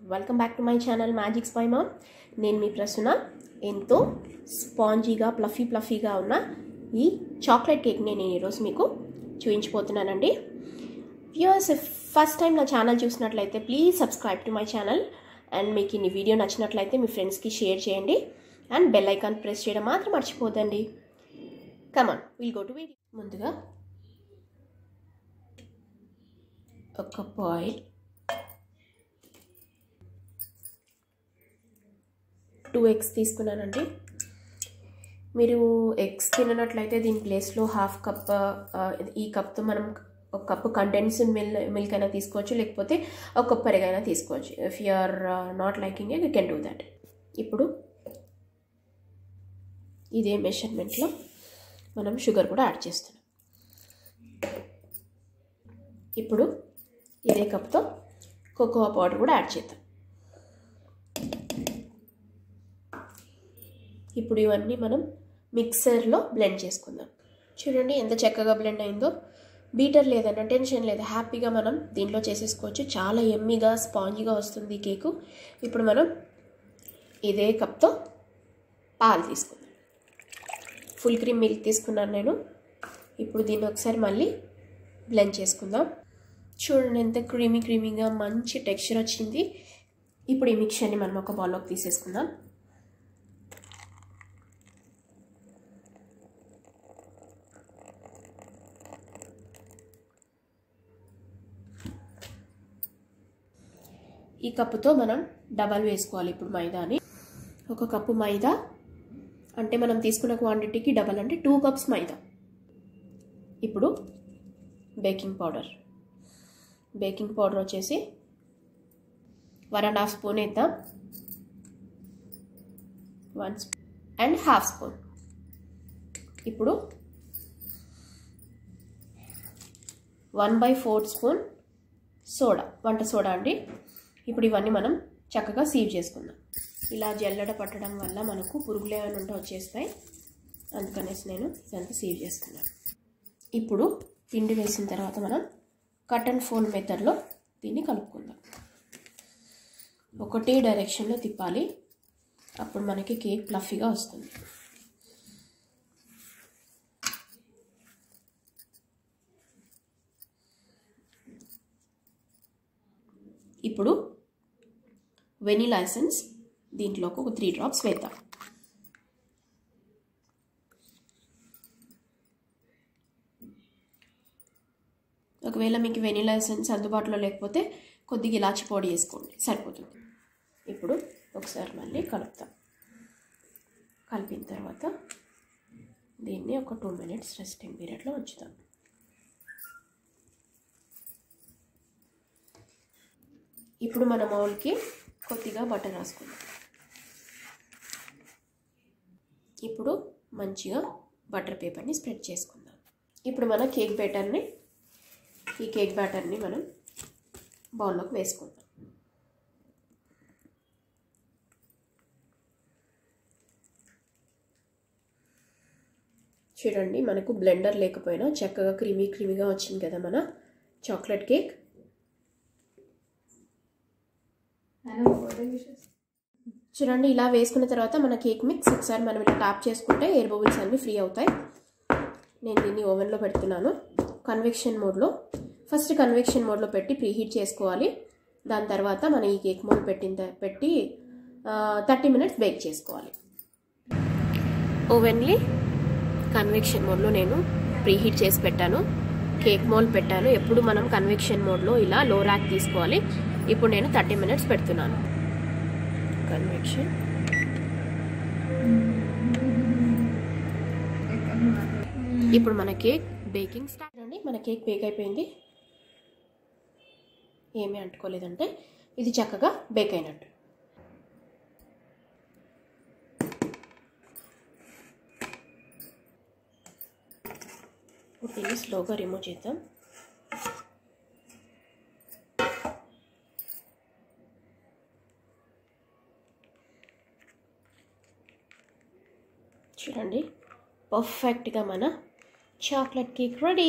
welcome back to my channel magics by mom నేను మీ ప్రసన్న ఎంతో స్పాంజీగా ప్లఫీ ప్లఫీగా ఉన్న ఈ చాక్లెట్ కేక్ నేను ఈరోజు మీకు చూపించిపోతున్నానండి వ్యూవర్స్ ఫస్ట్ టైం నా ఛానల్ చూసినట్లయితే please subscribe to my channel and మీకు ఈ వీడియో నచ్చినట్లయితే మీ ఫ్రెండ్స్కి షేర్ చేయండి అండ్ బెల్ ఐకాన్ ప్రెస్ చేయడం మాత్రం మర్చిపోదండి come on will go to video ముందుగా ఒక కప్ ఆయిల్ టూ ఎగ్స్ తీసుకున్నానండి మీరు ఎగ్స్ తిననట్లయితే దీని ప్లేస్లో హాఫ్ కప్ ఈ కప్తో మనం ఒక కప్పు కండెన్స్డ్ మిల్ మిల్క్ అయినా తీసుకోవచ్చు లేకపోతే ఒక కప్ పెరుగైనా తీసుకోవచ్చు if you are not liking you can do that ఇప్పుడు ఇదే మెషర్మెంట్లో మనం షుగర్ కూడా యాడ్ చేస్తున్నాం ఇప్పుడు ఇదే కప్తో కోకోవా పౌడర్ కూడా యాడ్ చేద్దాం ఇప్పుడు ఇవన్నీ మనం మిక్సర్లో బ్లెండ్ చేసుకుందాం చూడండి ఎంత చక్కగా బ్లెండ్ అయిందో బీటర్ లేదన్న టెన్షన్ లేదు హ్యాపీగా మనం దీంట్లో చేసేసుకోవచ్చు చాలా ఎమ్మిగా స్పాంజీగా వస్తుంది కేకు ఇప్పుడు మనం ఇదే కప్తో పాలు తీసుకుందాం ఫుల్ క్రీమ్ మిల్క్ తీసుకున్నాను నేను ఇప్పుడు దీన్ని ఒకసారి మళ్ళీ బ్లెండ్ చేసుకుందాం చూడండి ఎంత క్రీమీ క్రీమీగా మంచి టెక్స్చర్ వచ్చింది ఇప్పుడు ఈ మిక్చర్ని మనం ఒక బౌల్లోకి తీసేసుకుందాం ఈ కప్పుతో మనం డబల్ వేసుకోవాలి ఇప్పుడు మైదాని ఒక కప్పు మైదా అంటే మనం తీసుకున్న క్వాంటిటీకి డబల్ అంటే టూ కప్స్ మైదా ఇప్పుడు బేకింగ్ పౌడర్ బేకింగ్ పౌడర్ వచ్చేసి వన్ అండ్ హాఫ్ స్పూన్ వేద్దాం వన్ అండ్ హాఫ్ స్పూన్ ఇప్పుడు one by four spoon soda వంట సోడా అండి ఇప్పుడు ఇవన్నీ మనం చక్కగా సీవ్ చేసుకుందాం ఇలా జల్లడ పట్టడం వల్ల మనకు పురుగులు ఏమైనా ఉంటే వచ్చేస్తాయి అందుకనేసి నేను ఇదంతా సీవ్ చేసుకున్నాను ఇప్పుడు పిండి వేసిన తర్వాత మనం కట్ అండ్ ఫోన్ మెథడ్లో దీన్ని కలుపుకుందాం ఒకటే డైరెక్షన్లో తిప్పాలి అప్పుడు మనకి కేక్ ప్లఫీగా వస్తుంది ఇప్పుడు వెనీలా ఎసెన్స్ దీంట్లోకి ఒక త్రీ డ్రాప్స్ వేద్దాం ఒకవేళ మీకు వెనీలా ఎసెన్స్ అందుబాటులో లేకపోతే కొద్దిగా ఇలాచి పొడి వేసుకోండి సరిపోతుంది ఇప్పుడు ఒకసారి మళ్ళీ కలుపుతాం కలిపిన తర్వాత దీన్ని ఒక టూ మినిట్స్ రెస్టింగ్ పీరియడ్లో ఉంచుతాం ఇప్పుడు మన మౌల్కి కొద్దిగా బటర్ రాసుకుందాం ఇప్పుడు మంచిగా బటర్ పేపర్ని స్ప్రెడ్ చేసుకుందాం ఇప్పుడు మన కేక్ బ్యాటర్ని ఈ కేక్ బ్యాటర్ని మనం బౌల్లోకి వేసుకుందాం చూడండి మనకు బ్లెండర్ లేకపోయినా చక్కగా క్రీమీ క్రీమీగా వచ్చింది కదా మన చాక్లెట్ కేక్ చూడండి ఇలా వేసుకున్న తర్వాత మన కేక్ మిక్స్ ఒకసారి మనం ఇలా టాప్ చేసుకుంటే ఎయిర్ బబుల్స్ అన్నీ ఫ్రీ అవుతాయి నేను దీన్ని ఓవెన్లో పెడుతున్నాను కన్వెక్షన్ మోడ్లో ఫస్ట్ కన్వెక్షన్ మోడ్లో పెట్టి ప్రీహీట్ చేసుకోవాలి దాని తర్వాత మనం ఈ కేక్ మోడ్ పెట్టిన పెట్టి థర్టీ మినిట్స్ బేక్ చేసుకోవాలి ఓవెన్లీ కన్వెక్షన్ మోడ్లో నేను ప్రీహీట్ చేసి పెట్టాను కేక్ మోల్ పెట్టాను ఎప్పుడు మనం కన్వెక్షన్ మోడ్లో ఇలా లో ర్యాక్ తీసుకోవాలి ఇప్పుడు నేను థర్టీ మినిట్స్ పెడుతున్నాను కన్వెక్షన్ ఇప్పుడు మన కేక్ బేకింగ్ స్టార్ట్ అండి మన కేక్ బేక్ అయిపోయింది ఏమీ అంటుకోలేదంటే ఇది చక్కగా బేక్ అయినట్టు ఇప్పుడు దీన్ని స్లోగా రిమూవ్ చేద్దాం చూడండి పర్ఫెక్ట్గా మన చాక్లెట్ కేక్ రెడీ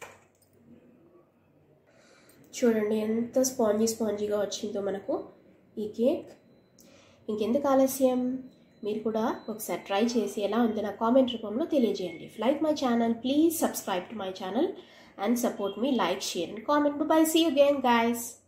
చూడండి ఎంత స్పాంజీ స్పాంజీగా వచ్చిందో మనకు ఈ కేక్ ఇంకెందుకు ఆలస్యం మీరు కూడా ఒకసారి ట్రై చేసి ఎలా ఉందో నా కామెంట్ రూపంలో తెలియజేయండి like my channel please subscribe to my channel and support మీ like share and comment bye see again guys